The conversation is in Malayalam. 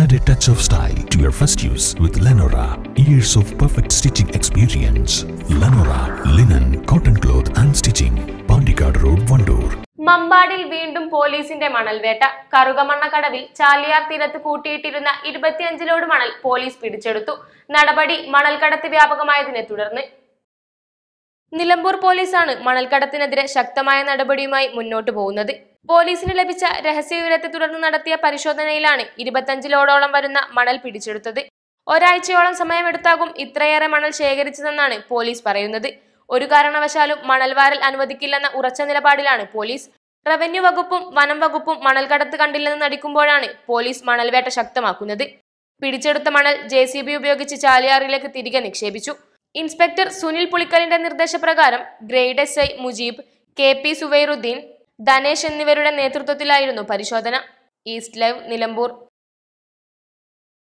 Add a touch of style to your first use with Lenora. Years of perfect stitching experience. Lenora, linen, cotton cloth and stitching. Pandikad Road, Vandoor. മമ്പാടിൽ വീണ്ടും പോലീസിന്റെ മണൽവേട്ട കറുകമണ്ണക്കടവിൽ ചാലിയാർ തീരത്ത് കൂട്ടിയിട്ടിരുന്ന ഇരുപത്തിയഞ്ചിലോട് മണൽ പോലീസ് പിടിച്ചെടുത്തു നടപടി മണൽക്കടത്ത് വ്യാപകമായതിനെ തുടർന്ന് നിലമ്പൂർ പോലീസാണ് മണൽക്കടത്തിനെതിരെ ശക്തമായ നടപടിയുമായി മുന്നോട്ടു പോകുന്നത് പോലീസിന് ലഭിച്ച രഹസ്യവിവരത്തെ തുടർന്ന് നടത്തിയ പരിശോധനയിലാണ് ഇരുപത്തഞ്ചിലോടോളം വരുന്ന മണൽ പിടിച്ചെടുത്തത് ഒരാഴ്ചയോളം സമയമെടുത്താകും ഇത്രയേറെ മണൽ ശേഖരിച്ചതെന്നാണ് പോലീസ് പറയുന്നത് ഒരു കാരണവശാലും മണൽവാരൽ അനുവദിക്കില്ലെന്ന ഉറച്ച നിലപാടിലാണ് പോലീസ് റവന്യൂ വകുപ്പും വനം വകുപ്പും മണൽക്കടത്ത് കണ്ടില്ലെന്ന് നടിക്കുമ്പോഴാണ് പോലീസ് മണൽവേട്ട ശക്തമാക്കുന്നത് പിടിച്ചെടുത്ത മണൽ ജെ സി ബി ഉപയോഗിച്ച് ചാലിയാറിലേക്ക് തിരികെ നിക്ഷേപിച്ചു ഇൻസ്പെക്ടർ സുനിൽ പുളിക്കലിന്റെ നിർദ്ദേശപ്രകാരം grade S I Mujeeb K P Suvairuddin Dhanesh എന്നിവരുടെ നേതൃത്വത്തിലായിരുന്നു പരിശോധന ഈസ്റ്റ് ലൈവ് നിലമ്പൂർ